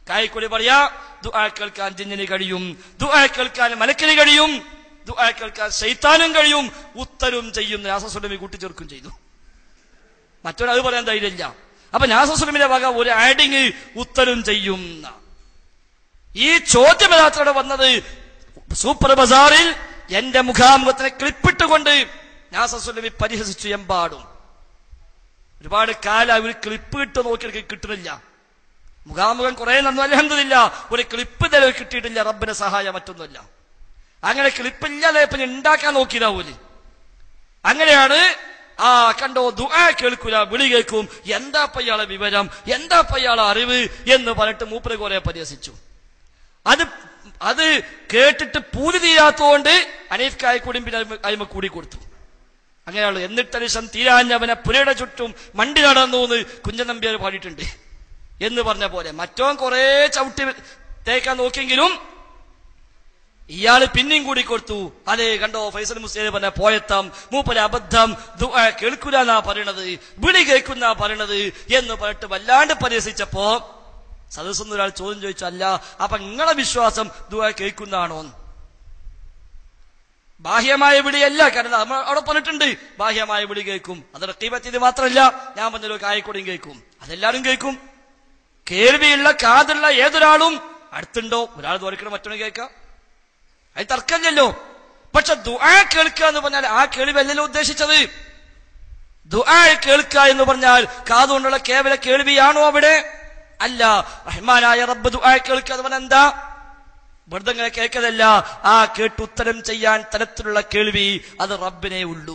കായക്കൊടി പറയാ ദുആ കേൾക്കാൻ ജിന്നിന് കഴിയും ദുആ കേൾക്കാൻ മലക്കിന് കഴിയും ദുആ കേൾക്കാൻ ശൈത്താനും കഴിയും ഉത്തരവും ചെയ്യും നാസസുലമി കൂട്ടിച്ചേർക്കും ചെയ്തു മറ്റൊരു അത് പറയാൻ ധൈര്യമില്ല അപ്പൊ നാസസുലമിന്റെ വക ഒരു ആഡിങ് ഉത്തരവും ചെയ്യും ന്നാ. ഈ ചോദ്യം യഥാർത്ഥത്തോടെ വന്നത് സൂപ്പർ ബസാറിൽ എന്റെ മുഖാമുഖത്തിനെ ക്ലിപ്പിട്ടുകൊണ്ട് നാസസുലമി പരിഹസിച്ചു എമ്പാടും ഒരുപാട് കാലം അവർ ക്ലിപ്പ് ഇട്ട് നോക്കി എനിക്ക് കിട്ടുന്നില്ല മുഖാമുഖം കുറെ നടന്നു അലഹമില്ല ഒരു ക്ലിപ്പ് നിലവിൽ കിട്ടിയിട്ടില്ല റബ്ബിന്റെ സഹായം മറ്റൊന്നുമില്ല അങ്ങനെ ക്ലിപ്പില്ലാതെ പിന്നെ ഉണ്ടാക്കാൻ നോക്കിയതാവൂലേ അങ്ങനെയാണ് ആ കണ്ടോ ദുആ കേൾക്കൂല വിളി കേൾക്കും എന്താ പയ്യാളെ വിവരം എന്താ പയ്യാളെ അറിവ് എന്ന് പറഞ്ഞിട്ട് മൂപ്പര് കുറെ പരിഹസിച്ചു അത് അത് കേട്ടിട്ട് പൂതി തീരാത്തോണ്ട് അനീഫ് കായക്കൂടിയും പിന്നെ അയിമ- അയിമ കൂടി കൊടുത്തു അങ്ങനെയുള്ളൂ എന്നിട്ടരിശം തീരാഞ്ഞവനെ പുരയുടെ ചുറ്റും മണ്ടി നടന്നു എന്ന് കുഞ്ഞൻ നമ്പ്യാർ പാടിയിട്ടുണ്ട് എന്ന് പറഞ്ഞ പോലെ മറ്റോൻ കുറെ ചവിട്ടി തേക്കാൻ നോക്കിയെങ്കിലും ഇയാള് പിന്നെയും കൂടി കൊടുത്തു അതെ കണ്ടോ ഫൈസൽ മുസ്ലിം പറഞ്ഞ പോയത്തം മൂപ്പര അബദ്ധം ദുആ കേൾക്കൂല എന്നാ പറയണത് വിളി കേൾക്കുന്ന പറയണത് എന്ന് പറഞ്ഞിട്ട് വല്ലാണ്ട് പരിഹസിച്ചപ്പോ സദസ്സെന്ന് ഒരാൾ ചോദ്യം ചോദിച്ചു അല്ല അപ്പൊ നിങ്ങളെ വിശ്വാസം ദുആ കേൾക്കുന്നതാണോ ബാഹ്യമായ വിളിയല്ല കാരണം നമ്മൾ അവിടെ പറഞ്ഞിട്ടുണ്ട് ബാഹ്യമായ വിളി കേൾക്കും അത് റക്കീബത്തിന് മാത്രമല്ല ഞാൻ പറഞ്ഞല്ലോ കായക്കൊടിയും കേൾക്കും അതെല്ലാരും കേൾക്കും കേൾവിയുള്ള കാതുള്ള ഏതൊരാളും അടുത്തുണ്ടോ ഒരാൾ തോൽക്കണം മറ്റൊന്ന് കേൾക്കാം അത് തർക്കമില്ലല്ലോ പക്ഷെ ദുആ കേൾക്കുക എന്ന് പറഞ്ഞാൽ ആ കേൾവിയല്ലല്ലോ ഉദ്ദേശിച്ചത് ദുആ കേൾക്കുക എന്ന് പറഞ്ഞാൽ കാതുകൊണ്ടുള്ള കേവല കേൾവിയാണോ അവിടെ അല്ല റഹ്മാനായ റബ്ബ് ദുആ കേൾക്കുക എന്ന് പറഞ്ഞാൽ എന്താ വെറുതെ ഇങ്ങനെ കേൾക്കതല്ല ആ കേട്ട് ഉത്തരം ചെയ്യാൻ തരത്തിലുള്ള കേൾവി അത് റബ്ബിനെ ഉള്ളൂ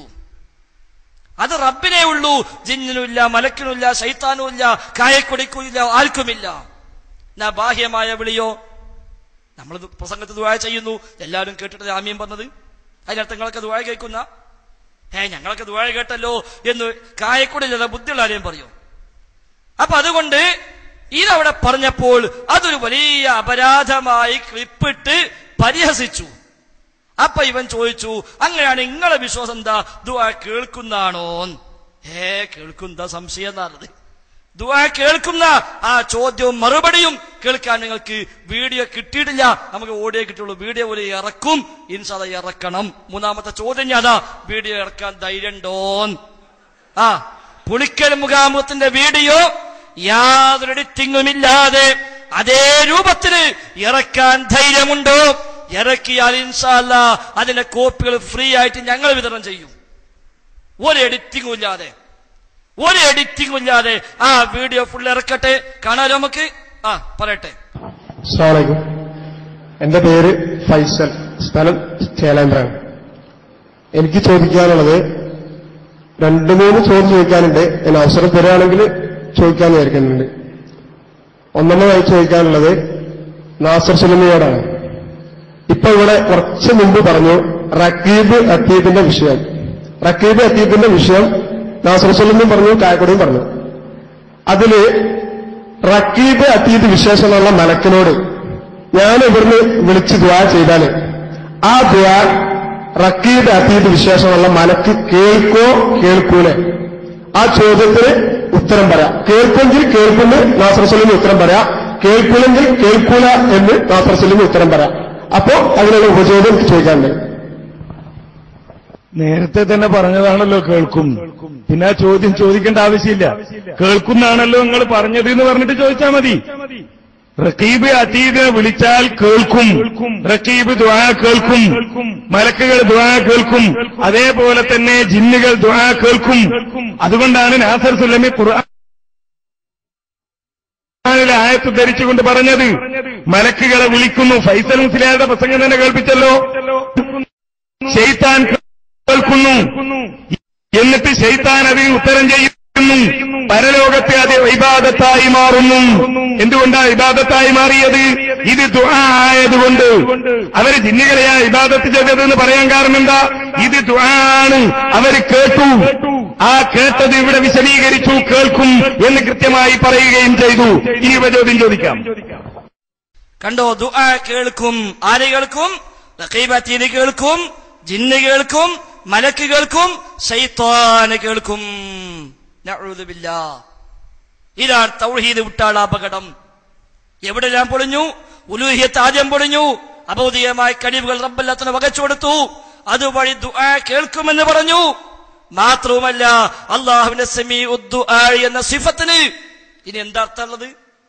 അത് റബ്ബിനെ ഉള്ളൂ ജിന്നിനുമില്ല മലക്കിനുമില്ല ശൈത്താനുമില്ല കായക്കൊടിക്കുമില്ല ആർക്കുമില്ല എന്നാ ബാഹ്യമായ വിളിയോ നമ്മൾ പ്രസംഗത്ത് ദുആ ചെയ്യുന്നു എല്ലാവരും കേട്ടിട്ട് ആമ്യം പറഞ്ഞത് അതിനർത്ഥം നിങ്ങളൊക്കെ ദുആ കേൾക്കുന്ന ഏ ഞങ്ങളൊക്കെ ദുആ കേട്ടല്ലോ എന്ന് കായക്കൊടില്ല ബുദ്ധിയുള്ള ആരെയും പറയും അപ്പൊ അതുകൊണ്ട് ഇതവിടെ പറഞ്ഞപ്പോൾ അതൊരു വലിയ അപരാധമായി ക്ലിപ്പിട്ട് പരിഹസിച്ചു അപ്പൊ ഇവൻ ചോദിച്ചു അങ്ങനെയാണ് നിങ്ങളെ വിശ്വാസം എന്താ ദുആ കേൾക്കുന്നതാണോ ഏ കേൾക്കുന്ന സംശയം എന്നാണത് ദുആ കേൾക്കുന്ന ആ ചോദ്യവും മറുപടിയും കേൾക്കാൻ നിങ്ങൾക്ക് വീഡിയോ കിട്ടിയിട്ടില്ല നമുക്ക് ഓഡിയോ കിട്ടുള്ളൂ വീഡിയോ ഒരു ഇറക്കും ഇൻഷാദ ഇറക്കണം മൂന്നാമത്തെ ചോദ്യം ഞാൻ അതാ വീഡിയോ ഇറക്കാൻ ധൈര്യണ്ടോ ആ പുളിക്കൽ മുഖാമുഖത്തിന്റെ വീഡിയോ യാതൊരു എഡിറ്റിംഗുമില്ലാതെ അതേ രൂപത്തിൽ ഇറക്കാൻ ധൈര്യമുണ്ടോ ഇറക്കിയാൽ ഇൻഷാല്ല അതിന്റെ കോപ്പികൾ ഫ്രീ ആയിട്ട് ഞങ്ങൾ വിതരണം ചെയ്യും ഒരു എഡിറ്റിംഗും ഇല്ലാതെ ഒരു എഡിറ്റിംഗും ഇല്ലാതെ ആ വീഡിയോ ഫുൾ ഇറക്കട്ടെ കാണാലോ നമുക്ക് ആ പറയട്ടെ അസ്സാമലൈക്കും എന്റെ പേര് ഫൈസൽ സ്ഥലം ചേലേന്ദ്രാണ് എനിക്ക് ചോദിക്കാനുള്ളത് രണ്ടു മൂന്ന് ചോദ്യം ചോദിക്കാനുണ്ട് ഞാൻ അവസരം തരികയാണെങ്കിൽ ചോദിക്കാൻ വിചാരിക്കുന്നുണ്ട് ഒന്നാമതായി ചോദിക്കാനുള്ളത് നാസർ സുലമിയോടാണ് ഇപ്പൊ ഇവിടെ കുറച്ച് മുമ്പ് പറഞ്ഞു റക്കീബ് അത്തീബിന്റെ വിഷയം റക്കീബ് അത്തീബിന്റെ വിഷയം നാസർ സുലമിയും പറഞ്ഞു കായക്കൊടിയും പറഞ്ഞു അതില് റക്കീബ് അത്തീബ് വിശേഷമുള്ള മലക്കിനോട് ഞാൻ ഇവിടുന്ന് വിളിച്ച് ദ്വാ ചെയ്താല് ആ ദ്വാ റക്കീബ് അത്തീബ് വിശേഷമുള്ള മലക്ക് കേൾക്കോ കേൾക്കൂലെ ആ ചോദ്യത്തിന് ഉത്തരം പറയാം കേൾക്കുമെങ്കിൽ കേൾക്കുന്നു നാസർ സലീമിന് ഉത്തരം പറയാം കേൾക്കൂലെങ്കിൽ കേൾക്കൂല എന്ന് നാസർ സലീമിന് ഉത്തരം പറയാം അപ്പോ അതിനുള്ള ഉപചോദ്യം എനിക്ക് ചോദിക്കാനുണ്ട് നേരത്തെ തന്നെ പറഞ്ഞതാണല്ലോ കേൾക്കും പിന്നെ ആ ചോദ്യം ചോദിക്കേണ്ട ആവശ്യമില്ല കേൾക്കുന്നാണല്ലോ നിങ്ങൾ പറഞ്ഞത് എന്ന് പറഞ്ഞിട്ട് ചോദിച്ചാൽ മതി റക്കീബ് അതീതിനെ വിളിച്ചാൽ കേൾക്കും റക്കീബ് ദ്വാ കേൾക്കും മലക്കുകൾ ദ്വാ കേൾക്കും അതേപോലെ തന്നെ ജിന്നുകൾ ദ്വാ കേൾക്കും അതുകൊണ്ടാണ് നാസർ സുല്ലമി ഖുർആൻ ഖുർആനിലെ ആയത്ത് ധരിച്ചുകൊണ്ട് പറഞ്ഞത് മലക്കുകളെ വിളിക്കുന്നു ഫൈസൽ മുസ്ലിയാരുടെ പ്രസംഗം തന്നെ കേൾപ്പിച്ചല്ലോ ഷെയ്ത്താൻ കേൾക്കുന്നു എന്നിട്ട് ഷെയ്ത്താൻ അതിന് ഉത്തരം ചെയ്യുന്നു പരലോകത്തെ അത് ഇബാദത്തായി മാറുന്നു എന്തുകൊണ്ടാ ഇബാദത്തായി മാറിയത് ഇത് ദുആ ആയതുകൊണ്ട് അവര് ജിന്നുകളെയാ ഇബാദത്ത് ചെയ്തതെന്ന് പറയാൻ കാരണം എന്താ ഇത് ദുആ ആണ് അവര് കേട്ടു ആ കേട്ടത് ഇവിടെ വിശദീകരിച്ചു കേൾക്കും എന്ന് കൃത്യമായി പറയുകയും ചെയ്തു ഇനി ഉപചോദ്യം ചോദിക്കാം കണ്ടോ ദുആ കേൾക്കും ആര് കേൾക്കും റഖീബത്തീന് കേൾക്കും ജിന്ന് കേൾക്കും മലക്ക് കേൾക്കും ശൈത്താന് കേൾക്കും നഊദു ബില്ലാ. ഇതാണ് തൗഹീദ് വിട്ടാള അപകടം എവിടെല്ലാം പൊളിഞ്ഞു ഉലൂഹിയത്ത് ആദ്യം പൊളിഞ്ഞു അബൗദികമായ കഴിവുകൾ റബ്ബല്ലാത്തിന് വകച്ചു കൊടുത്തു അതുവഴി ദുആ കേൾക്കുമെന്ന് പറഞ്ഞു മാത്രവുമല്ല അള്ളാഹുവിന്റെ സെമി ഉദ്ദുആ എന്ന സിഫത്തിന് ഇനി എന്താ അർത്ഥമുള്ളത്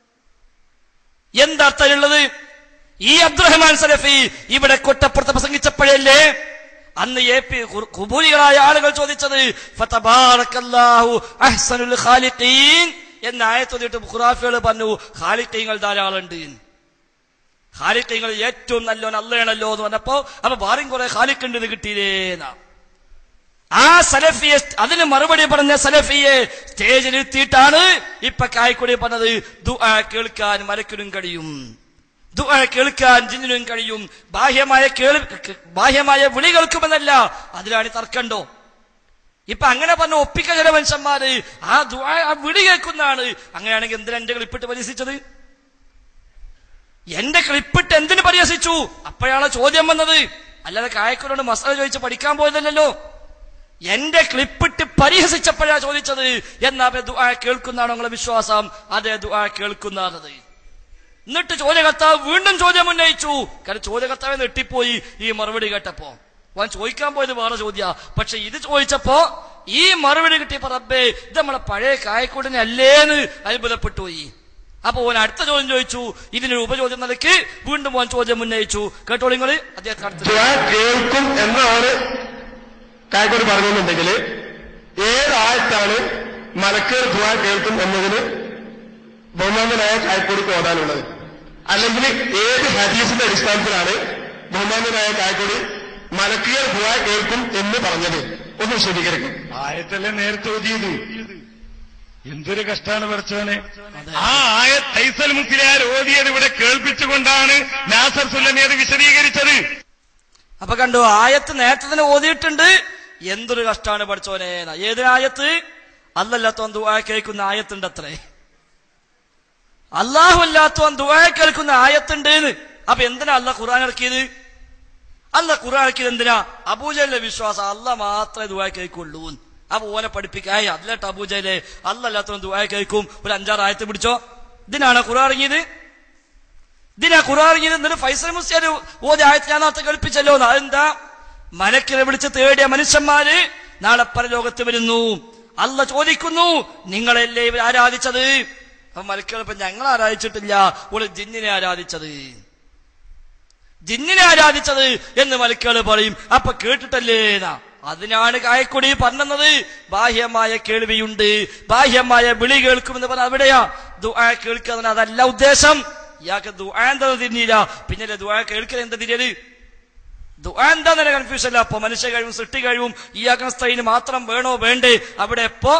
എന്താ അർത്ഥമുള്ളത് ഈ അബ്ദുറഹ്മാൻ സലഫി ഇവിടെ കൊട്ടപ്പുറത്ത് പ്രസംഗിച്ചപ്പോഴല്ലേ അന്ന് എ പി കുബൂരികളായ ആളുകൾ ചോദിച്ചത് ഫതബാറക്കല്ലാഹു അഹ്സനുൽ ഖാലിഖീൻ എന്ന ആയത്തൊന്നിട്ട് ഖുറാഫികൾ പറഞ്ഞു ഖാലിഖീങ്ങൾ ധാരാളുണ്ട് ഖാലിഖീങ്ങൾ ഏറ്റവും നല്ലോൻ അല്ലയാണല്ലോ എന്ന് പറഞ്ഞപ്പോ അപ്പൊ വേറെയും കുറെ ഖാലിഖുണ്ട് എന്ന് കിട്ടിയില്ലേന്നാ ആ സലഫിയെ അതിന് മറുപടി പറഞ്ഞ സലഫിയെ സ്റ്റേജിൽ എത്തിയിട്ടാണ് ഇപ്പൊ കായ്ക്കുടി പറഞ്ഞത് ദുആ കേൾക്കാൻ മലക്കിനും കഴിയും ദുആ കേൾക്കാൻ ജിന്നിനും കഴിയും ബാഹ്യമായ കേൾ ബാഹ്യമായ വിളി കേൾക്കുമെന്നല്ല അതിലാണ് ഈ തർക്കണ്ടോ ഇപ്പൊ അങ്ങനെ പറഞ്ഞ ഒപ്പിക്ക ചില മനുഷ്യന്മാര് ആ ദുആ ആ വിളി കേൾക്കുന്നതാണ് അങ്ങനെയാണെങ്കിൽ എന്തിനാ എന്റെ ക്ലിപ്പിട്ട് പരിഹസിച്ചത് എന്റെ ക്ലിപ്പിട്ട് എന്തിനു പരിഹസിച്ചു അപ്പോഴാണ് ചോദ്യം വന്നത് അല്ലാതെ കായക്കുരോട് മസാല ചോദിച്ച് പഠിക്കാൻ പോയതല്ലല്ലോ എന്റെ ക്ലിപ്പിട്ട് പരിഹസിച്ചപ്പോഴാ ചോദിച്ചത് എന്നാ അപ്പൊ ദുആ കേൾക്കുന്നതാണോ നിങ്ങളെ വിശ്വാസം അതെ ദുആ കേൾക്കുന്നതാണത് എന്നിട്ട് ചോദ്യകർത്താവ് വീണ്ടും ചോദ്യം ഉന്നയിച്ചു കാരണം ചോദ്യകർത്താവ് നെട്ടിപ്പോയി ഈ മറുപടി കേട്ടപ്പോ അവൻ ചോദിക്കാൻ പോയത് വേറെ ചോദ്യ പക്ഷെ ഇത് ചോദിച്ചപ്പോ ഈ മറുപടി കിട്ടിയപ്പോ റബ്ബേ ഇത് നമ്മളെ പഴയ കായക്കൂടിനെ അല്ലേന്ന് അത്ഭുതപ്പെട്ടു പോയി അപ്പൊ ഓൻ അടുത്ത ചോദ്യം ചോദിച്ചു ഇതിനൊരു ഉപചോദ്യം നിലയ്ക്ക് വീണ്ടും ഓൻ ചോദ്യം ഉന്നയിച്ചു കേട്ടോളൂ നിങ്ങള് അദ്ദേഹത്തെ അടുത്ത ദുആ കേൾക്കും എന്നാണ് കായക്കോട് പറഞ്ഞെന്നുണ്ടെങ്കിൽ ഏതായത്താണ് മലക്കേർ ദുആ കേൾക്കും എന്നതിന് ബഹുമാനനായ കായക്കോടിക്ക് ഓടാനുള്ളത് അല്ലെങ്കിൽ ഏത് ഹദീസിന്റെ അടിസ്ഥാനത്തിലാണ് ബഹുമാനനായ കായക്കോടി മലക്കിയർ ദുആ കേൾക്കും എന്ന് പറഞ്ഞത് ഒന്ന് വിശദീകരിക്കും ആയത്തല്ലേ നേരത്തെ ഓതിയത് എന്തൊരു കഷ്ടാണ് പഠിച്ചവനെ ആ ആയ തൈസൽ മുസ്ലിയാർ ഓതിയത് ഇവിടെ കേൾപ്പിച്ചുകൊണ്ടാണ് നാസർ സുല്ലമി അത് വിശദീകരിച്ചത് അപ്പൊ കണ്ടു ആയത്ത് നേരത്തെ തന്നെ ഓതിയിട്ടുണ്ട് എന്തൊരു കഷ്ടാണ് പഠിച്ചോനെ ഏത് ആയത്ത് അല്ലല്ലാത്തോൻ ദുആ കേൾക്കുന്ന ആയത്തുണ്ട് അത്രേ അള്ളാഹു അല്ലാത്തോൻ ദുആ കേൾക്കുന്ന ആയത്തുണ്ട് അപ്പൊ എന്തിനാ അല്ല ഖുർആൻ ഇറക്കിയത് അല്ല ഖുർആൻ ഇറക്കിയത് എന്തിനാ അബൂജലിന്റെ വിശ്വാസം അല്ല മാത്രമേ ദുആ കേൾക്കുള്ളൂ അപ്പൊ ഓനെ പഠിപ്പിക്കായി അതിലട്ട് അബൂജലെ അല്ലല്ലാത്തോൻ ദുആ കേൾക്കും ഒരു അഞ്ചാറ് ആയത്ത് പിടിച്ചോ ഇതിനാണ് ഖുർആൻ ഇറങ്ങിയത് ഇതിനാ ഖുർആൻ ഇറങ്ങിയത് എന്നിട്ട് ഫൈസൽ മുസ്ലിയാർ ഓതി ആയത്ത് ഞാൻ നേരത്തെ കേൾപ്പിച്ചല്ലോ അതെന്താ മലക്കിനെ വിളിച്ച് തേടിയ മനുഷ്യന്മാര് നാളെ പരലോകത്ത് വരുന്നു അല്ല ചോദിക്കുന്നു നിങ്ങളല്ലേ ഇവർ ആരാധിച്ചത് അപ്പൊ മലക്കുകൾ ഇപ്പൊ ഞങ്ങൾ ആരാധിച്ചിട്ടില്ല ഒരു ജിന്നിനെ ആരാധിച്ചത് ജിന്നിനെ ആരാധിച്ചത് എന്ന് മലക്കുകൾ പറയും അപ്പൊ കേട്ടിട്ടല്ലേ എന്നാ അതിനാണ് കായക്കൊടി പറഞ്ഞത് ബാഹ്യമായ കേൾവിയുണ്ട് ബാഹ്യമായ വിളി കേൾക്കുമെന്ന് പറഞ്ഞ അവിടെയാ ദുആ കേൾക്കുക അതല്ല ഉദ്ദേശം ഇയാൾക്ക് ദുആ എന്താ തിരിഞ്ഞില്ല പിന്നെ ദുആ കേൾക്കൽ എന്താ തിരിയല് ദുആ എന്താന്നല്ല കൺഫ്യൂഷൻ അല്ല അപ്പൊ മനുഷ്യ കഴിവും സൃഷ്ടി കഴിവും ഇയാക്കുന്ന സ്ത്രീന് മാത്രം വേണോ വേണ്ടേ അവിടെ എപ്പോ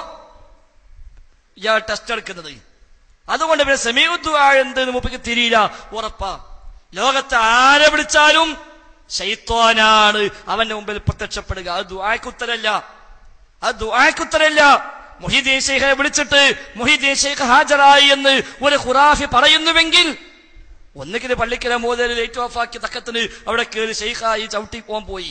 ഇയാൾ ടെസ്റ്റ് എടുക്കുന്നത് അതുകൊണ്ട് പിന്നെ സെമിയുദ്ദുആ എന്ത് മുപ്പിക്ക് തിരിയില്ല ഉറപ്പാ ലോകത്തെ ആരെ വിളിച്ചാലും ശൈത്വാനാണ് അവന്റെ മുമ്പിൽ പ്രത്യക്ഷപ്പെടുക അത് ദുആക്കുത്തരല്ല അത് ദുആക്കുത്തരല്ല മുഹിദ്ദീൻ ശൈഖെ വിളിച്ചിട്ട് മുഹിദ്ദീൻ ശൈഖ് ഹാജരായി എന്ന് ഒരു ഖുറാഫി പറയുന്നുവെങ്കിൽ ഒന്നുകിൽ പള്ളിക്കല മോദൽ ലൈറ്റ് ഓഫ് ആക്കി തക്കത്തിന് അവിടെ കയറി ഷെയ്ഖായി ചവിട്ടി പോകാൻ പോയി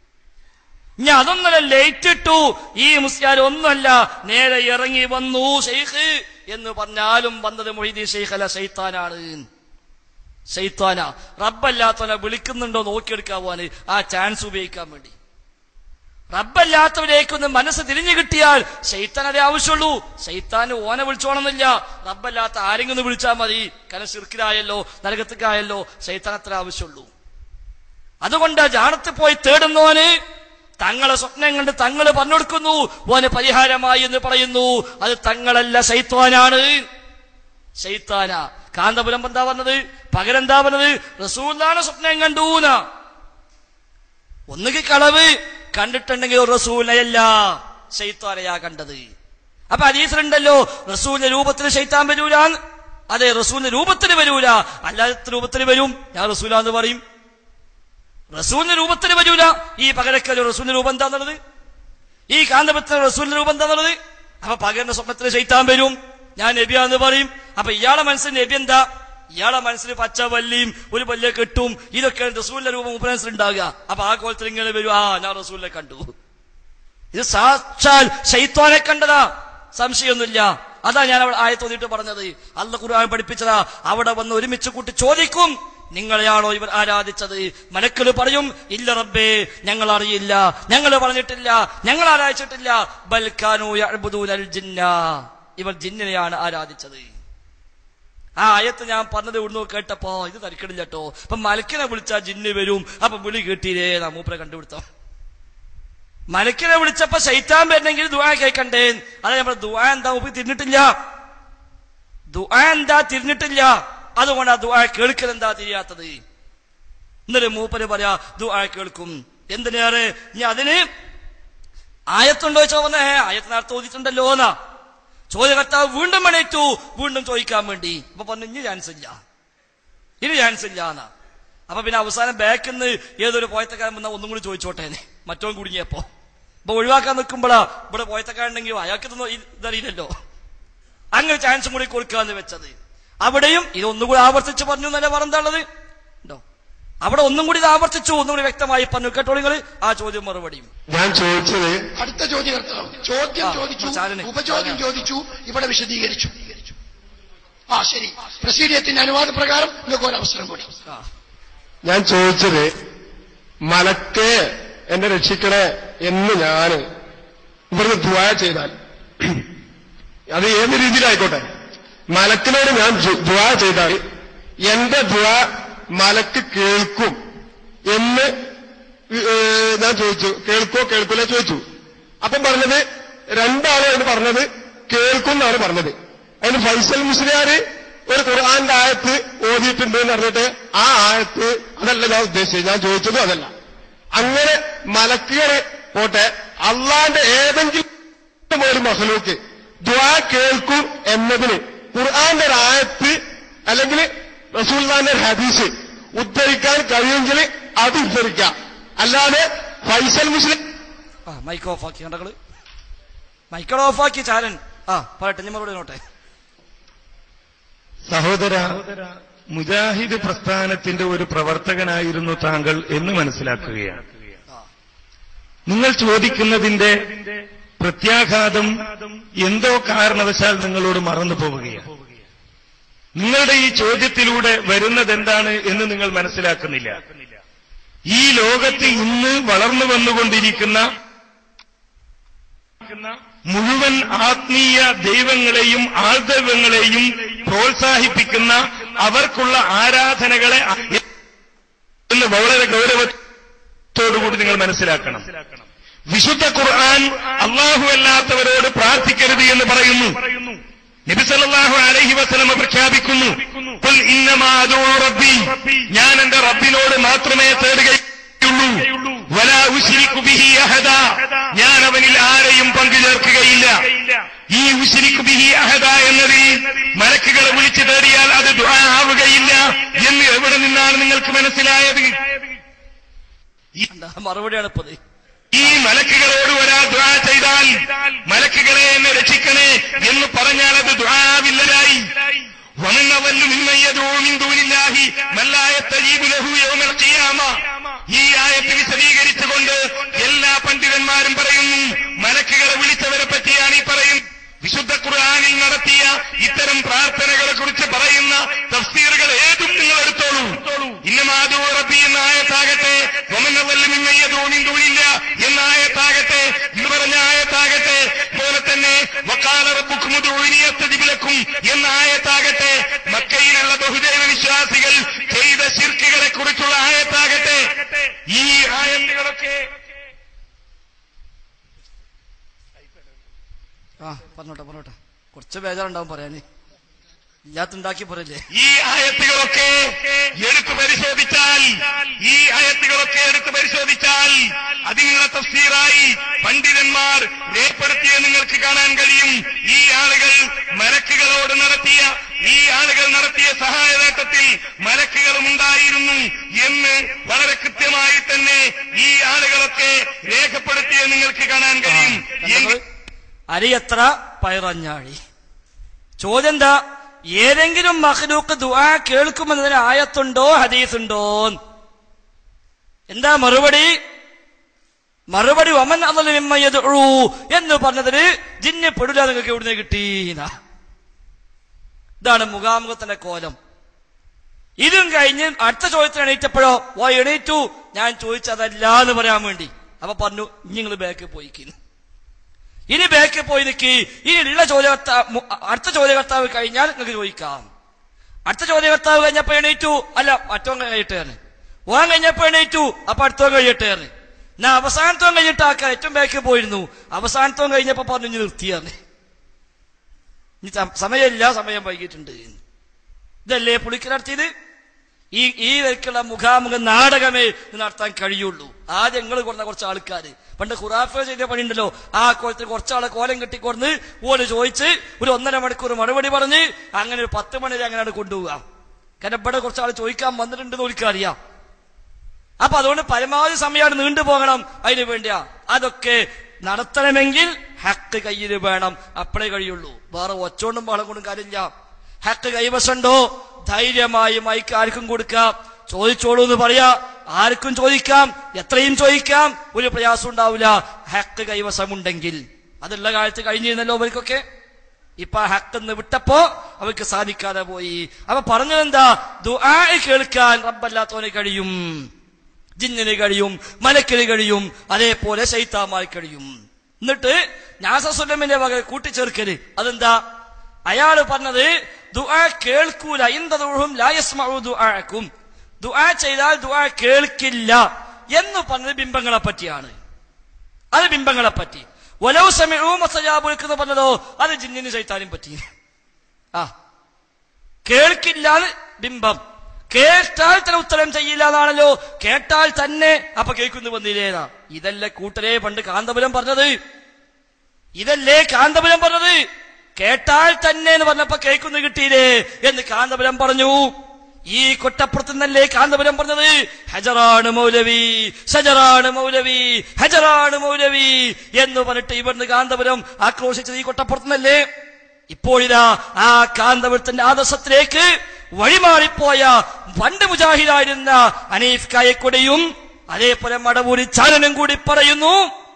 ഇനി അതൊന്നല്ല ലേറ്റ് ഇട്ടു ഈ മുസ്ലിയാർ ഒന്നുമല്ല നേരെ ഇറങ്ങി വന്നു ഷെയ്ഖ് എന്ന് പറഞ്ഞാലും വന്നത് മൊയ്തീൻ ഷെയ്ഖ് അല്ല ഷെയ്ത്താനാണ് ഷെയ്ത്താന റബ്ബല്ലാത്തവനെ വിളിക്കുന്നുണ്ടോ നോക്കിയെടുക്കാൻ ആ ചാൻസ് ഉപയോഗിക്കാൻ വേണ്ടി റബ്ബല്ലാത്തവരേക്കൊന്ന് മനസ്സ് തിരിഞ്ഞു കിട്ടിയാൽ ഷെയ്ത്താൻ അതേ ആവശ്യമുള്ളൂ ഷെയ്ത്താൻ ഓനെ വിളിച്ചോണമെന്നില്ല റബ്ബല്ലാത്ത ആരെങ്കിലും ഒന്ന് വിളിച്ചാൽ മതി കാരണം ശിർക്കിലായല്ലോ നരകത്തിക്കായല്ലോ ഷെയ്ത്താൻ അത്ര ആവശ്യമുള്ളൂ അതുകൊണ്ട് ജാണത്ത് പോയി തേടുന്നോന് തങ്ങളെ സ്വപ്നം കണ്ട് തങ്ങൾ പറഞ്ഞു കൊടുക്കുന്നു ഓന് പരിഹാരമായി എന്ന് പറയുന്നു അത് തങ്ങളല്ല ശൈത്വാനാണ് ശൈത്താന കാന്തപുരം എന്താ പറഞ്ഞത് പകരെന്താ പറഞ്ഞത് റസൂലാണ് സ്വപ്നം കണ്ടൂന ഒന്നുകിൽ കളവ് കണ്ടിട്ടുണ്ടെങ്കിൽ റസൂലയല്ല ശൈത്താനയാ കണ്ടത് അപ്പൊ അതീസിലുണ്ടല്ലോ റസൂലിന്റെ രൂപത്തിൽ ശൈത്താൻ വരൂലാന്ന് അതെ റസൂലിന്റെ രൂപത്തിൽ വരൂല അല്ലാത്ത രൂപത്തിൽ വരും ഞാൻ റസൂലാന്ന് പറയും റസൂലിന്റെ രൂപത്തിൽ വരൂല ഈ പകരക്കല് റസൂലിന്റെ രൂപം എന്താന്നുള്ളത് ഈ കാന്തപുരത്തിന് റസൂലിന്റെ രൂപം എന്താന്നുള്ളത് അപ്പൊ പകരുന്ന സ്വപ്നത്തിൽ ശൈത്താൻ വരും ഞാൻ നബിയാന്ന് പറയും അപ്പൊ ഇയാളെ മനസ്സിൽ നബി എന്താ ഇയാളെ മനസ്സിൽ പച്ച വല്ലിയും ഒരു വല്യ കെട്ടും ഇതൊക്കെ റസൂലിന്റെ രൂപം മനസ്സിൽ ഉണ്ടാകുക അപ്പൊ ആ കോലത്തിൽ ഇങ്ങനെ വരും ആ ഞാൻ റസൂലിനെ കണ്ടു ഇത് സാക്ഷാൽ ശൈത്വാനെ കണ്ടതാ സംശയമൊന്നുമില്ല അതാ ഞാൻ അവിടെ ആയത്തോതിട്ട് പറഞ്ഞത് അല്ല ഖുർആൻ പഠിപ്പിച്ചതാ അവിടെ വന്ന് ഒരുമിച്ച് കൂട്ടി ചോദിക്കും നിങ്ങളെയാണോ ഇവർ ആരാധിച്ചത് മലക്കൾ പറയും ഇല്ല റബ്ബേ ഞങ്ങൾ അറിയില്ല ഞങ്ങൾ പറഞ്ഞിട്ടില്ല ഞങ്ങൾ ആരാധിച്ചിട്ടില്ല ബൽക്കാനു യഅ്ബുദൂനൽ ജിന്ന ഇവർ ജിന്നിനെയാണ് ആരാധിച്ചത് ആ ആയത്ത് ഞാൻ പറഞ്ഞത് ഇവിടുന്ന് കേട്ടപ്പോ ഇത് തരിക്കണില്ല കേട്ടോ അപ്പൊ മലക്കിനെ വിളിച്ചാ ജിന്ന് വരും അപ്പൊ വിളി കേട്ടിരേ നാ മൂപ്പരെ കണ്ടുപിടുത്തം മലക്കിനെ വിളിച്ചപ്പോ ശൈത്താൻ വരണമെങ്കിൽ ദുആ കേൾക്കണ്ടേ അതാ നമ്മൾ ദുആ എന്താ മൂപ്പി തിരിഞ്ഞിട്ടില്ല ദുആ എന്താ തിരിഞ്ഞിട്ടില്ല അതുകൊണ്ട് ആ ദുആ കേൾക്കൽ എന്താ തിരിയാത്തത് എന്നിട്ട് മൂപ്പര് പറയാ ദുആ കേൾക്കും എന്തിനേറെ ഇനി അതിന് ആയത്തുണ്ടോ ചോദിച്ചാ പറഞ്ഞേ ആയത്ത് നേരത്തെ ഓതിയിട്ടുണ്ടല്ലോ എന്നാ ചോദ്യകർത്താവ് വീണ്ടും എണീറ്റു വീണ്ടും ചോദിക്കാൻ വേണ്ടി അപ്പൊ പറഞ്ഞു ഇനി ചാൻസ് ഇല്ല ഇനി ചാൻസ് ഇല്ല എന്നാ അപ്പൊ പിന്നെ അവസാനം ബാക്കിൽ നിന്ന് ഏതൊരു പോയത്തക്കാരൻ വന്നാൽ ഒന്നും കൂടി ചോദിച്ചോട്ടേനെ മറ്റോ കുടുങ്ങിയപ്പോ അപ്പൊ ഒഴിവാക്കാൻ നിൽക്കുമ്പോഴാ ഇവിടെ പോയത്തക്കാരുണ്ടെങ്കിൽ അയാൾക്ക് ഇതൊന്നും ഇത് ഇതറിയില്ലല്ലോ അങ്ങനെ ചാൻസും കൂടി കൊടുക്കാന്ന് വെച്ചത് അവിടെയും ഇതൊന്നും കൂടി ആവർത്തിച്ച് പറഞ്ഞു എന്നല്ല പറഞ്ഞുള്ളത് ഉണ്ടോ അവിടെ ഒന്നും കൂടി ഇത് ആവർത്തിച്ചു ഒന്നും കൂടി വ്യക്തമായി പറഞ്ഞു കേട്ടോ നിങ്ങൾ ആ ചോദ്യം മറുപടിയും ഞാൻ ചോദിച്ചത് അടുത്ത ചോദ്യകർത്താവ് ചോദ്യം ആ, ചോദിച്ചു ചാരനെ. ഉപചോദ്യം ചാരനെ. ചോദിച്ചു ഇവിടെ വിശദീകരിച്ചു ആ ശരി പ്രസീഡിയത്തിന്റെ അനുവാദപ്രകാരം നിങ്ങൾക്ക് ഒരു അവസരം കൂടി ആ ഞാൻ ചോദിച്ചത് മലക്കെ എന്നെ രക്ഷിക്കണേ എന്ന് ഞാൻ ഇവിടുന്ന് ദുആ ചെയ്താൽ അത് ഏത് രീതിയിലായിക്കോട്ടെ മലക്കിനോട് ഞാൻ ജു- ദുആ ചെയ്താൽ എന്റെ ദുആ മലക്ക് കേൾക്കും എന്ന് ഏഹ്, ഞാൻ ചോദിച്ചു കേൾക്കോ കേൾക്കൂല ചോദിച്ചു അപ്പം പറഞ്ഞത് രണ്ടാളും അതിന് പറഞ്ഞത് കേൾക്കും എന്നാണ് പറഞ്ഞത് അതിന് ഫൈസൽ മുസ്ലിയാര് ഒരു ഖുർആന്റെ ആയത്ത് ഓതിയിട്ടുണ്ട് എന്ന് പറഞ്ഞിട്ട് ആ ആയത്ത് അതല്ല ഞാൻ ഉദ്ദേശിച്ചത് ഞാൻ ചോദിച്ചതും അതല്ല അങ്ങനെ മലക്കുകള് പോട്ടെ അള്ളാന്റെ ഏതെങ്കിലും ഒരു മഹലൂക്ക് ദ്വാ കേൾക്കും എന്നതിന് ഖുർആന്റെ ഒരു ആയത്ത് അല്ലെങ്കിൽ റസൂൽദാന്റെ ഒരു ഹദീസ് ഉദ്ധരിക്കാൻ കഴിയുമെങ്കിൽ അത് ഉദ്ധരിക്കാം അല്ലാതെ ഫൈസൽ മുസ്ലിം ആ മൈക്ക് ഓഫ് ആക്കി കണ്ടകള് മൈക്കട് ഓഫ് ആക്കി ചാരൻ ആ പറയട്ടെ ഞാൻ മറുപടി നോട്ടെ സഹോദര മുജാഹിദ് പ്രസ്ഥാനത്തിന്റെ ഒരു പ്രവർത്തകനായിരുന്നു താങ്കൾ എന്ന് മനസ്സിലാക്കുകയാണ് നിങ്ങൾ ചോദിക്കുന്നതിന്റെ പ്രത്യാഘാതം എന്തോ കാരണവശാൽ നിങ്ങളോട് മറന്നു പോവുകയാണ് നിങ്ങളുടെ ഈ ചോദ്യത്തിലൂടെ വരുന്നത് എന്താണ് എന്ന് നിങ്ങൾ മനസ്സിലാക്കുന്നില്ല ഈ ലോകത്ത് ഇന്ന് വളർന്നു വന്നുകൊണ്ടിരിക്കുന്ന മുഴുവൻ ആത്മീയ ദൈവങ്ങളെയും ആൾദൈവങ്ങളെയും പ്രോത്സാഹിപ്പിക്കുന്ന അവർക്കുള്ള ആരാധനകളെ എന്ന് വളരെ ഗൗരവത്തോടുകൂടി നിങ്ങൾ മനസ്സിലാക്കണം വിശുദ്ധ ഖുർആൻ അള്ളാഹു അല്ലാത്തവരോട് പ്രാർത്ഥിക്കരുത് എന്ന് പറയുന്നു നബി സല്ലല്ലാഹു അലൈഹി വസല്ലമ പ്രഖ്യാപിക്കുന്നു "ഖുൽ ഇന്നമാ അദൂ റബ്ബി ഞാൻ എന്റെ റബ്ബിനോട് മാത്രമേ തേടുകയുള്ളൂ വലാ ഉശ്രിക്കു ബിഹി അഹദ ഞാൻ അവനിൽ ആരെയും പങ്കു ചേർക്കുകയില്ല ഈ ഉശ്രിക്കു ബിഹി അഹദ എന്നതിൽ മലക്കുകളെ വിളിച്ചു തേടിയാൽ അത് ദുആ ആവുകയില്ല എന്ന് എവിടെ നിന്നാണ് നിങ്ങൾക്ക് മനസ്സിലായത് എന്താ മറുപടിയാണ് ഇപ്പത് ഈ മലക്കുകളോട് ഒരാൾ ദ്വാ ചെയ്താൽ മലക്കുകളെ എന്നെ രക്ഷിക്കണേ എന്ന് പറഞ്ഞാൽ അത് ദ്വാവില്ലരായി വനവല്ലു മിന്നയ്യതോമിന്തൂനില്ലാഹി മല്ലായത്തജീബുലഹു യൗമൽ ഖിയാമ ഈ ആയത്ത് വിശദീകരിച്ചുകൊണ്ട് എല്ലാ പണ്ഡിതന്മാരും പറയുന്നു മലക്കുകളെ വിളിച്ചവരെ പറ്റിയാണ് ഈ പറയും വിശുദ്ധ ഖുർആനിൽ നടത്തിയ ഇത്തരം പ്രാർത്ഥനകളെ കുറിച്ച് പറയുന്ന തഫ്സീറുകൾ ഏതും നിങ്ങൾ എടുത്തോളൂ ഇന്നമാദൂ റബ്ബി എന്ന ആയത്താകട്ടെ വമനവല്ലു മിന്നയ്യതോമിന്തൂനില്ല എന്ന ആയത്താകട്ടെ എന്ന് പറഞ്ഞ ആയത്താകട്ടെ പോലെ തന്നെ വക്കാല റബ്ബുക്കുമുദൂനിയത്തജിബിലക്കും എന്ന ആയത്താകട്ടെ മക്കയിലുള്ള ബഹുദൈവ വിശ്വാസികൾ ചെയ്ത ശിർക്കുകളെ കുറിച്ചുള്ള ആയത്താകട്ടെ ഈ ആയത്തുകളൊക്കെ ആ പറഞ്ഞോട്ടെ പറഞ്ഞോട്ടെ കുറച്ച് ബേജാറുണ്ടാവും പറയാന് ഇല്ലാത്തുണ്ടാക്കി പറയില്ലേ ഈ ആയത്തുകളൊക്കെ എടുത്തു പരിശോധിച്ചാൽ ഈ ആയത്തുകളൊക്കെ എടുത്തു പരിശോധിച്ചാൽ അതിനുള്ള തഫ്സീറായി പണ്ഡിതന്മാർ രേഖപ്പെടുത്തിയ നിങ്ങൾക്ക് കാണാൻ കഴിയും ഈ ആളുകൾ മലക്കുകളോട് നടത്തിയ ഈ ആളുകൾ നടത്തിയ സഹായനേട്ടത്തിൽ മലക്കുകളും ഉണ്ടായിരുന്നു എന്ന് വളരെ കൃത്യമായി തന്നെ ഈ ആളുകളൊക്കെ രേഖപ്പെടുത്തിയ നിങ്ങൾക്ക് കാണാൻ കഴിയും എങ്കിൽ അരിയത്ര പയറഞ്ഞാഴി ചോദ്യം എന്താ ഏതെങ്കിലും മഹ്ലൂക്ക് ദുആ കേൾക്കുമെന്നതിന് ആയത്തുണ്ടോ ഹദീസുണ്ടോ എന്താ മറുപടി മറുപടി ഒമൻ അള്ളു എന്ന് പറഞ്ഞതിന് ജിന്നെ പെടില്ല നിങ്ങൾക്ക് എവിടുന്ന് കിട്ടീന ഇതാണ് മുഖാമുഖത്തിന്റെ കോലം ഇതും കഴിഞ്ഞ് അടുത്ത ചോദ്യത്തിന് എണീറ്റപ്പോഴോ ഓ എണീറ്റു ഞാൻ ചോദിച്ചതല്ല എന്ന് പറയാൻ വേണ്ടി അപ്പൊ പറഞ്ഞു നിങ്ങൾ ബാക്കിൽ പോയിക്കുന്നു ഇനി ബാക്കിൽ പോയി നിൽക്കി ഇനി ഉള്ള ചോദ്യകർത്താവ് അടുത്ത ചോദ്യകർത്താവ് കഴിഞ്ഞാൽ നിങ്ങൾക്ക് ചോദിക്കാം അടുത്ത ചോദ്യകർത്താവ് കഴിഞ്ഞപ്പോ എണീറ്റു അല്ല മറ്റോൻ കഴിയട്ടെ ഓൻ കഴിഞ്ഞപ്പോ എണീറ്റു അപ്പൊ അടുത്തോൻ കഴിയട്ടെ ഞാൻ അവസാനത്തോൻ കഴിഞ്ഞിട്ട് ആക്കാൻ ഏറ്റവും ബാക്കിൽ പോയിരുന്നു അവസാനത്തോൻ കഴിഞ്ഞപ്പോ പറഞ്ഞു ഇനി നിർത്തിയാണ് ഇനി സം- സമയമില്ല സമയം വൈകിട്ടുണ്ട് ഇതല്ലേ പുളിക്ക് നടത്തിയത് ഈ ഈ വരക്കുള്ള മുഖാമുഖ നാടകമേ ഇത് നടത്താൻ കഴിയുള്ളൂ ആദ്യം നിങ്ങൾ കൊടുന്ന കുറച്ച് ആൾക്കാര് പണ്ട് ഖുറാഫ ചെയ്ത പണിയുണ്ടല്ലോ ആ കോലത്തിൽ കുറച്ചാളെ കോലം കെട്ടിക്കൊടുന്ന് ഓല് ചോദിച്ച് ഒരു ഒന്നര മണിക്കൂർ മറുപടി പറഞ്ഞ് അങ്ങനെ ഒരു പത്ത് മണി വരെ അങ്ങനെയാണ് കൊണ്ടുപോവുക കാരണം ഇവിടെ കുറച്ചാൾ ചോദിക്കാൻ വന്നിട്ടുണ്ടെന്ന് ഓൽക്കറിയാം അപ്പൊ അതുകൊണ്ട് പരമാവധി സമയമാണ് നീണ്ടുപോകണം അതിന് വേണ്ടിയാ അതൊക്കെ നടത്തണമെങ്കിൽ ഹക്ക് കയ്യിൽ വേണം അപ്പോഴേ കഴിയുള്ളൂ വേറെ ഒച്ചോണ്ടും ബഹളം കൊണ്ടും കാര്യമില്ല ഹക്ക് കൈവശമുണ്ടോ ധൈര്യമായി മൈക്ക് ആർക്കും കൊടുക്കാം ചോദിച്ചോളൂ എന്ന് പറയാ ആർക്കും ചോദിക്കാം എത്രയും ചോദിക്കാം ഒരു പ്രയാസം ഉണ്ടാവില്ല ഹക്ക് കൈവശമുണ്ടെങ്കിൽ അതുള്ള കാലത്ത് കഴിഞ്ഞിരുന്നല്ലോ അവർക്കൊക്കെ ഇപ്പൊ ആ ഹക്കെന്ന് വിട്ടപ്പോ അവർക്ക് സാധിക്കാതെ പോയി അപ്പൊ പറഞ്ഞതെന്താ ദുആ കേൾക്കാൻ റബ്ബല്ലാത്തവന് കഴിയും ജിന്നിന് കഴിയും മലക്കിന് കഴിയും അതേപോലെ ശൈത്താമായി കഴിയും എന്നിട്ട് നാസസുലമിന്റെ വക കൂട്ടിച്ചേർക്കല് അതെന്താ അയാള് പറഞ്ഞത് ദുആ കേൾക്കൂല ഇന്തും ലായസ്മു ദുആക്കും ദുആ ചെയ്താൽ ദുആ കേൾക്കില്ല എന്ന് പറഞ്ഞത് ബിംബങ്ങളെ പറ്റിയാണ് അത് ബിംബങ്ങളെ പറ്റി ഒലോ സമയവും മസജാബുൽക്കെന്ന് പറഞ്ഞതോ അത് ജിന്നിന് ശൈത്താനും പറ്റി ആ കേൾക്കില്ലാന്ന് ബിംബം കേട്ടാൽ തന്നെ ഉത്തരം ചെയ്യില്ല എന്നാണല്ലോ കേട്ടാൽ തന്നെ അപ്പൊ കേൾക്കുന്നു വന്നില്ലേതാ ഇതല്ലേ കൂട്ടരെ പണ്ട് കാന്തപുരം പറഞ്ഞത് ഇതല്ലേ കാന്തപുരം പറഞ്ഞത് കേട്ടാൽ തന്നെ എന്ന് പറഞ്ഞപ്പോ കേൾക്കുന്നു കിട്ടിയില്ലേ എന്ന് കാന്തപുരം പറഞ്ഞു ഈ കൊട്ടപ്പുറത്ത് നിന്നല്ലേ കാന്തപുരം പറഞ്ഞത് ഹജറാണ് മൗലവി ഷജറാണ് മൗലവി ഹജറാണ് മൗലവി എന്ന് പറഞ്ഞിട്ട് ഇവിടുന്ന് കാന്തപുരം ആക്രോശിച്ചത് ഈ കൊട്ടപ്പുറത്ത് നിന്നല്ലേ ഇപ്പോഴിതാ ആ കാന്തപുരത്തിന്റെ ആദർശത്തിലേക്ക് വഴിമാറിപ്പോയ പണ്ട് മുജാഹിദായിരുന്ന അനീഫ് കായക്കൊടിയും അതേപോലെ മടവൂരി ചാലനും കൂടി പറയുന്നു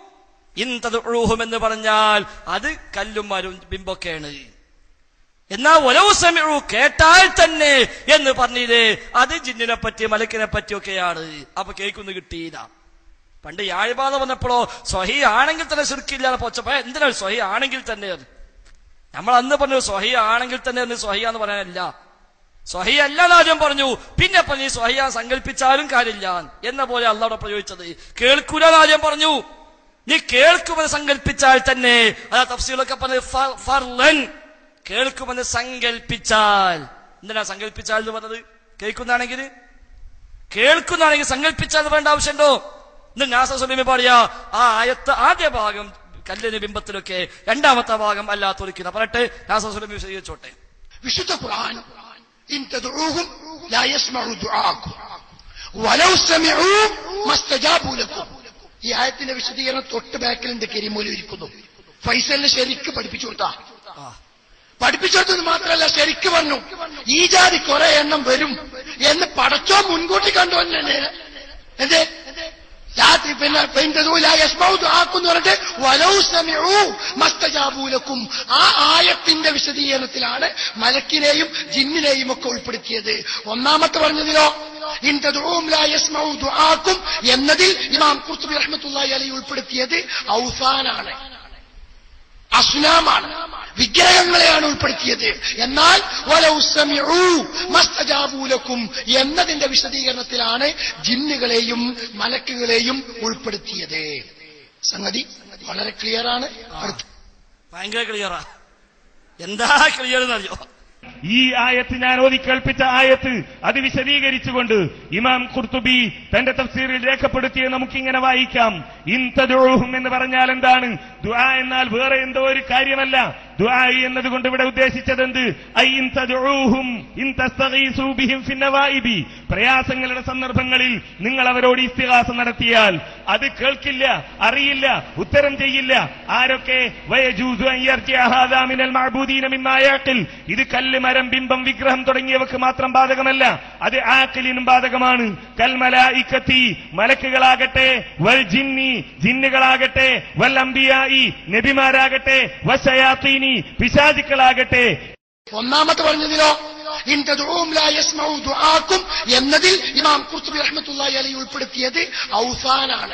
ഇന്തതുഹും എന്ന് പറഞ്ഞാൽ അത് കല്ലും മരും ബിംബൊക്കെയാണ് എന്നാ ഒരവ് സമയൂ കേട്ടാൽ തന്നെ എന്ന് പറഞ്ഞില്ലേ അത് ജിന്നിനെ പറ്റി മലക്കിനെ പറ്റിയൊക്കെയാണ് അപ്പൊ കേൾക്കുന്നു കിട്ടിയില്ല പണ്ട് യാഴ്ബാധ വന്നപ്പോഴോ സ്വഹി ആണെങ്കിൽ തന്നെ ശുരുക്കില്ല പോച്ചപ്പോ എന്തിനാണ് സ്വഹി ആണെങ്കിൽ തന്നെ അത് നമ്മൾ അന്ന് പറഞ്ഞു സ്വഹി ആണെങ്കിൽ തന്നെ എന്ന് സ്വഹിയ എന്ന് പറയാനല്ല സ്വഹി അല്ല എന്ന് ആദ്യം പറഞ്ഞു പിന്നെ പറഞ്ഞു സ്വഹിയ സങ്കല്പിച്ചാലും കാര്യമില്ല എന്ന പോലെ അള്ളവിടെ പ്രയോഗിച്ചത് കേൾക്കൂല എന്ന് ആദ്യം പറഞ്ഞു നീ കേൾക്കുമെന്ന് സങ്കല്പിച്ചാൽ തന്നെ അതാ തഫ്സീലൊക്കെ പറഞ്ഞത് ഫ- ഫർലൻ കേൾക്കുമെന്ന് സങ്കല്പിച്ചാൽ എന്തിനാ സങ്കല്പിച്ചാൽ എന്ന് പറഞ്ഞത് കേൾക്കുന്നതാണെങ്കിൽ കേൾക്കുന്നതാണെങ്കിൽ സങ്കല്പിച്ചാൽ വേണ്ട ആവശ്യമുണ്ടോ ഇന്ന് നാസ സുലൈമി പാടിയ ആ ആയത്ത് ആദ്യ ഭാഗം കല്ലിന് ബിംബത്തിലൊക്കെ രണ്ടാമത്തെ ഭാഗം അല്ലാത്തൊരുക്കുന്ന പറയട്ടെ നാസ സുലൈമി വിശദീകരിച്ചോട്ടെ വിശുദ്ധ ഖുർആൻ ഇൻ തദ്ഉഹും ലാ യസ്മഉ ദുആക്കും വലൗ സമഉ മസ്തജാബു ലക്കും ഈ ആയത്തിന്റെ വിശദീകരണം തൊട്ട് ബാക്കിലുണ്ട് കരിമൂലി ഇരിക്കുന്നു ഫൈസലിന് ശരിക്ക് പഠിപ്പിച്ചു കൊടുത്താ ആ പഠിപ്പിച്ചെടുത്തത് മാത്രമല്ല ശരിക്ക് പറഞ്ഞു ഈ ജാതി കുറെ എണ്ണം വരും എന്ന് പടച്ചോ മുൻകൂട്ടി കണ്ടു തന്നെ എന്തേ രാത്രി പിന്നെ ആക്കുന്നു പറഞ്ഞിട്ട് വലൗ സമയൂ മസ്തജാബൂലക്കും ആ ആയത്തിന്റെ വിശദീകരണത്തിലാണ് മലക്കിനെയും ജിന്നിനെയും ഒക്കെ ഉൾപ്പെടുത്തിയത് ഒന്നാമത്തെ പറഞ്ഞതിലോ ഇൻതദൂം ലാ യസ്മഉ ദുആക്കും എന്നതിൽ ഇമാം ഖുർത്തുബി റഹ്മത്തുള്ളാഹി അലൈഹി ഉൾപ്പെടുത്തിയത് ഔസാനാണ് അസ്നാമാണ് വിഗ്രഹങ്ങളെയാണ് ഉൾപ്പെടുത്തിയത് എന്നാൽ വലൗ സമിഉ മസ്തജാബൂലക്കും എന്നതിന്റെ വിശദീകരണത്തിലാണ് ജിന്നുകളെയും മലക്കുകളെയും ഉൾപ്പെടുത്തിയത് സംഗതി വളരെ ക്ലിയറാണ് അടുത്ത ഭയങ്കര ക്ലിയറാ എന്താ ക്ലിയർ എന്നറിയോ ഈ ആയത്ത് ഞാൻ ഓതി കേൾപ്പിച്ച ആയത്ത് അത് വിശദീകരിച്ചുകൊണ്ട് ഇമാം ഖുർത്തുബി തന്റെ തഫ്സീറിൽ രേഖപ്പെടുത്തിയ നമുക്കിങ്ങനെ വായിക്കാം ഇൻതദുഹും എന്ന് പറഞ്ഞാൽ എന്താണ് ദുആ എന്നാൽ വേറെ എന്തോ ഒരു കാര്യമല്ല ദുആ എന്നതുകൊണ്ട് ഇവിടെ ഉദ്ദേശിച്ചത് എന്ത് ഐ ഇൻതദുഹും ഇൻ തസ്തഗീസു ബിഹിം ഫിന്നവായിബി പ്രയാസങ്ങളുടെ സന്ദർഭങ്ങളിൽ നിങ്ങൾ അവരോട് ഇസ്തിഹാസ നടത്തിയാൽ അത് കേൾക്കില്ല അറിയില്ല ഉത്തരം ചെയ്യില്ല ആരൊക്കെ വയജൂസു അൻ യർജിഅ ഹാദാ മിനൽ മഅബൂദീന മിമ്മാ യഅഖിൽ ഇത് കല്ല് മരം ബിംബം വിഗ്രഹം തുടങ്ങിയവക്ക് മാത്രം ബാധകമല്ല അത് ആക്കിലിനും ബാധകമാണ് കൽമലായിക്കത്തി മലക്കുകളാകട്ടെ വൽ ജിന്നി ജിന്നുകളാകട്ടെ വൽ അംബിയായി നബിമാരാകട്ടെ വശയാത്തീനി പിശാചുക്കളാകട്ടെ ഒന്നാമത്തെ പറഞ്ഞതിലോ ഇൻ തദ്ഉം ലാ യസ്മഉ ദുആക്കും എന്നതിൽ ഇമാം ഖുർത്തുബി റഹ്മത്തുള്ളാഹി അലൈഹി ഉൾപ്പെടുത്തിയത് ഔസാനാണ്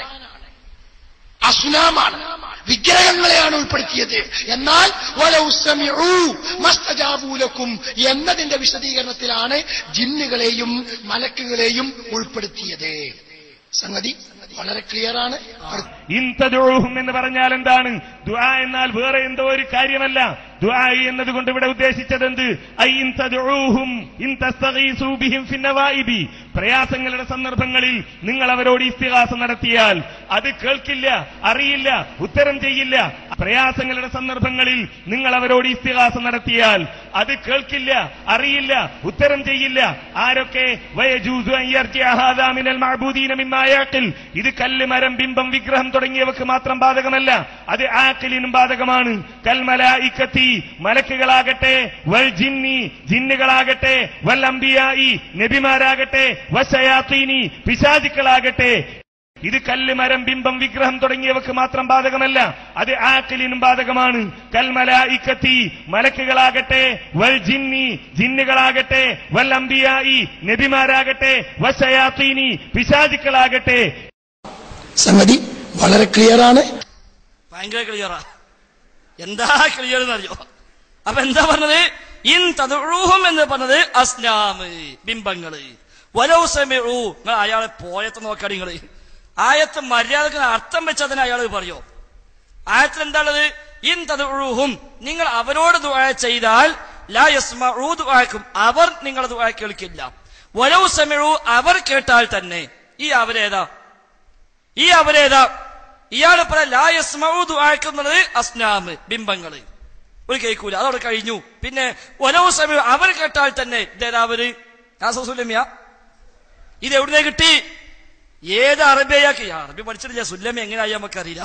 അസുനാമാണ് വിഗ്രഹങ്ങളെയാണ് ഉൾപ്പെടുത്തിയത് എന്നാൽ വലൗ സമിഉ മസ്തജാബൂ ലക്കും എന്നതിന്റെ വിശദീകരണത്തിലാണ് ജിന്നുകളെയും മലക്കുകളെയും ഉൾപ്പെടുത്തിയത് സംഗതി വളരെ ക്ലിയറാണ് അടുത്ത ഇൻതദൂഹും എന്ന് പറഞ്ഞാൽ എന്താണ് ദുആ എന്നാൽ വേറെ എന്തോ ഒരു കാര്യമല്ല ദുആ എന്നതുകൊണ്ട് ഇവിടെ ഉദ്ദേശിച്ചത് എന്ത് ഐ ഇൻതദൂഹും ഇൻ തസ്തഗീസൂ ബിഹിം ഫിന്നവായിബി പ്രയാസങ്ങളുടെ സന്ദർഭങ്ങളിൽ നിങ്ങൾ അവരോട് ഇസ്തിഹാസ നടത്തിയാൽ അത് കേൾക്കില്ല അറിയില്ല ഉത്തരം ചെയ്യില്ല പ്രയാസങ്ങളുടെ സന്ദർഭങ്ങളിൽ നിങ്ങൾ അവരോട് ഇസ്തിഹാസ നടത്തിയാൽ അത് കേൾക്കില്ല അറിയില്ല ഉത്തരം ചെയ്യില്ല ആരൊക്കെ വയജൂസു അൻ യർജിഅ ഹാദാ മിനൽ മഅബൂദീന മിമ്മാ യഅഖിൽ ഇത് കല്ല് മരം ബിംബം വിഗ്രഹം തുടങ്ങിയവക്ക് മാത്രം ബാധകമല്ല അത് ആക്കിലിനും ബാധകമാണ് കൽമലായിക്കത്തി മലക്കുകളാകട്ടെ വൽ ജിന്നി ജിന്നുകളാകട്ടെ വൽ അംബിയായി നബിമാരാകട്ടെ വശയാത്തീനി പിശാചുക്കളാകട്ടെ ഇത് കല്ല് മരം ബിംബം വിഗ്രഹം തുടങ്ങിയവക്ക് മാത്രം ബാധകമല്ല അത് ആക്കിലിനും ബാധകമാണ് കൽമലായിക്കത്തി മലക്കുകളാകട്ടെ വൽ ജിന്നി ജിന്നുകളാകട്ടെ വൽ അംബിയായി നബിമാരാകട്ടെ വശയാത്തീനി പിശാചുക്കളാകട്ടെ സംഗതി വളരെ ക്ലിയറാണ് ഭയങ്കര ക്ലിയറാ എന്താ ക്ലിയർ എന്നറിയോ അപ്പൊ എന്താ പറഞ്ഞത് ഇൻ തദുഹും എന്ന് പറഞ്ഞത് അസ്നാമ് ബിംബങ്ങള് വലൗ സമയൂ നിങ്ങൾ അയാളെ പോയത്ത് നോക്കാടി നിങ്ങള് ആയത്ത് മര്യാദക്ക് അർത്ഥം വെച്ചതിന് അയാൾ പറയോ ആയത്തിൽ എന്താണത് ഇൻ തദുഹും നിങ്ങൾ അവരോട് ദുആ ചെയ്താൽ ലാ യസ്മഊ ദുആക്കും അവർ നിങ്ങളെ ദുആ കേൾക്കില്ല വലൗ സമയൂ അവർ കേട്ടാൽ തന്നെ ഈ അവരേതാ ഈ അവരേതാ ഇയാൾ പറ ലാ യസ്മഊ ദുആക്കുന്നത് അസ്നാമ് ബിംബങ്ങള് ഒരു കേൾക്കൂല അതവിടെ കഴിഞ്ഞു പിന്നെ ഓരോ സമയം അവർ കേട്ടാൽ തന്നെ ഇതേതാ അവര് സുല്ലമിയ ഇത് എവിടുന്നേ കിട്ടി ഏത് അറബിയാക്കി അറബി പഠിച്ചിട്ടില്ല സുല്ലമി എങ്ങനെയായി നമുക്കറിയില്ല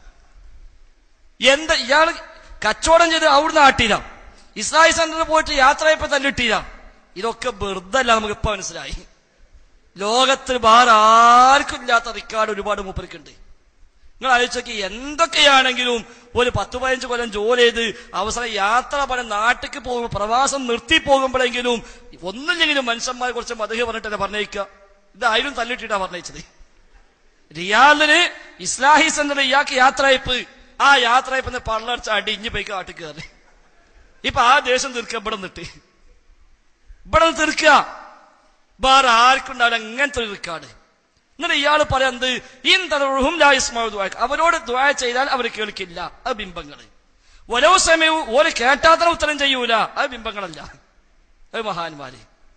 എന്താ ഇയാൾ കച്ചവടം ചെയ്ത് അവിടുന്ന് ആട്ടില്ല ഇസ്രായേൽ സെന്ററിൽ പോയിട്ട് യാത്രയപ്പോ തല്ലിട്ടില്ല ഇതൊക്കെ വെറുതെ അല്ല നമുക്ക് ഇപ്പൊ മനസ്സിലായി ലോകത്തിൽ വേറെ ആർക്കും ഇല്ലാത്ത റിക്കാർഡ് ഒരുപാട് മൂപ്പർക്കുണ്ട് നിങ്ങൾ ആലോചിച്ചോക്കി എന്തൊക്കെയാണെങ്കിലും ഒരു പത്ത് പതിനഞ്ച് കൊല്ലം ജോലി ചെയ്ത് അവസാനം യാത്ര പല നാട്ടിക്ക് പോകുമ്പോൾ പ്രവാസം നിർത്തി പോകുമ്പോഴെങ്കിലും ഒന്നില്ലെങ്കിലും മനുഷ്യന്മാരെ കുറിച്ച് മധുഹ പറഞ്ഞിട്ടല്ലേ പറഞ്ഞേക്കുക ഇതായാലും തല്ലിട്ടിട്ടാ പറഞ്ഞത് റിയാദിന് ഇസ്ലാഹി സെന്ററിൽ ഇയാൾക്ക് യാത്രയപ്പ് ആ യാത്രയപ്പിന്ന് പള്ളടിച്ച് അടിഞ്ഞ് പോയി കാട്ടിൽ കയറി ഇപ്പൊ ആ ദേശം തീർക്കുക ഇവിടെ നിന്നിട്ട് ഇവിടെ നിന്ന് തീർക്കുക വേറെ ആർക്കും ഉണ്ടാവില്ല അങ്ങനത്തെ ഒരു റിക്കാർഡ് എന്നിട്ട് ഇയാൾ പറയുന്നത് ഇൻ തദുഹും ലാ യസ്മഉ ദുആക്ക് അവരോട് ദുആ ചെയ്താൽ അവർ കേൾക്കില്ല അത് ബിംബങ്ങള് ഓരോ സമയവും ഓര് കേട്ടാത്ര ഉത്തരം ചെയ്യൂല അത് ബിംബങ്ങളല്ല അത് മഹാന്മാര്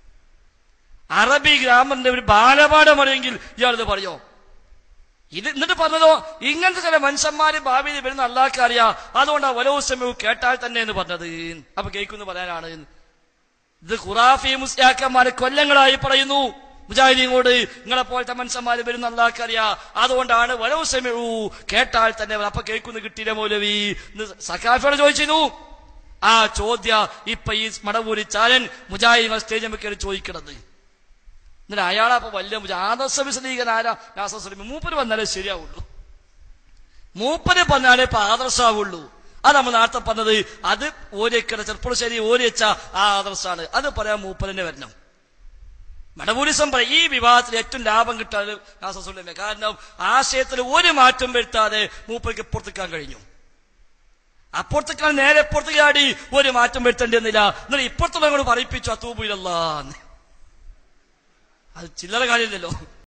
അറബി ഗ്രാമറിന്റെ ഒരു ബാലപാഠം അറിയെങ്കിൽ ഇയാളിത് പറയോ ഇത് എന്നിട്ട് പറഞ്ഞതോ ഇങ്ങനത്തെ ചില മനുഷ്യന്മാര് ഭാവിയിൽ വരുന്ന അള്ളാഹ്ക്ക് അറിയാം അതുകൊണ്ട് ഓരോ സമയവും കേട്ടാൽ തന്നെ എന്ന് പറഞ്ഞത് അപ്പൊ കേൾക്കുന്നു പറയാനാണ് ഇത് ഖുറാഫി മുസ്യാക്കന്മാരെ കൊല്ലങ്ങളായി പറയുന്നു മുജാഹിദീങ്ങോട് നിങ്ങളെ പോലത്തെ മനുഷ്യന്മാര് വരുന്ന അള്ളാഹ്ക്കറിയാ അതുകൊണ്ടാണ് വലവ് സമയൂ കേട്ടാൽ തന്നെ അപ്പൊ കേൾക്കുന്നു കിട്ടിയില്ല മൗലവി സഖാഫിയോട് ചോദിച്ചിരുന്നു ആ ചോദ്യ ഇപ്പൊ ഈ മടവൂരി ചാരൻ മുജാഹിദ് സ്റ്റേജ് കയറി ചോദിക്കണത് എന്നിട്ട് അയാളപ്പോ വലിയ മുജാ- ആദർശ വിശദീകരൻ ആരാ നാസസ്ലമി മൂപ്പര് വന്നാലേ ശരിയാവുള്ളൂ മൂപ്പര് പറഞ്ഞാലേ ഇപ്പൊ ആദർശാവുള്ളൂ അത് നമ്മൾ നേരത്തെ പറഞ്ഞത് അത് ഓരിക്കട ചെറുപ്പുളശ്ശേരി ഓരി വെച്ച ആ ആദർശാണ് അത് പറയാൻ മൂപ്പരനെ വരണം മടപൂരിസം പറയും ഈ വിവാഹത്തിൽ ഏറ്റവും ലാഭം കിട്ടാൻ നാസസുല്ലമേ കാരണം ആശയത്തിൽ ഒരു മാറ്റം വരുത്താതെ മൂപ്പർക്ക് ഇപ്പുറത്തേക്കാൻ കഴിഞ്ഞു അപ്പുറത്തേക്കാൾ നേരെ ഇപ്പുറത്തേക്ക് ആടി ഒരു മാറ്റം വരുത്തേണ്ടിയെന്നില്ല എന്നിട്ട് ഇപ്പുറത്തുള്ള പറയിപ്പിച്ചു അത്തൂബില്ലല്ലാന്ന് അത് ചില്ലറ കാര്യമില്ലല്ലോ